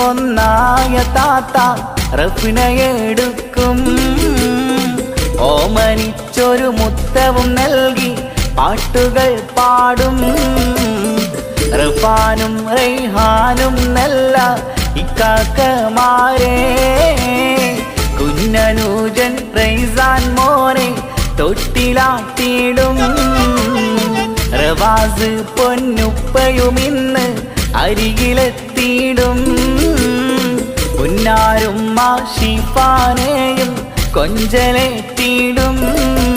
ഒന്നായ താത്ത റഫിനയെടുക്കും ഓമനിച്ചൊരു മുത്തവും നൽകി പാട്ടുകൾ പാടും റഫാനും റൈഹാനും നല്ല ഇക്കാക്കമാരെ കുഞ്ഞനൂജൻ റൈസാൻ മോനെ തൊട്ടിലാട്ടിയിടും റവാസ് പൊന്നുപ്പയുമിന്ന് അരികിലെത്തിയിടും പുന്നാരും ഷിഫാനെയും കൊഞ്ചലെത്തിയിടും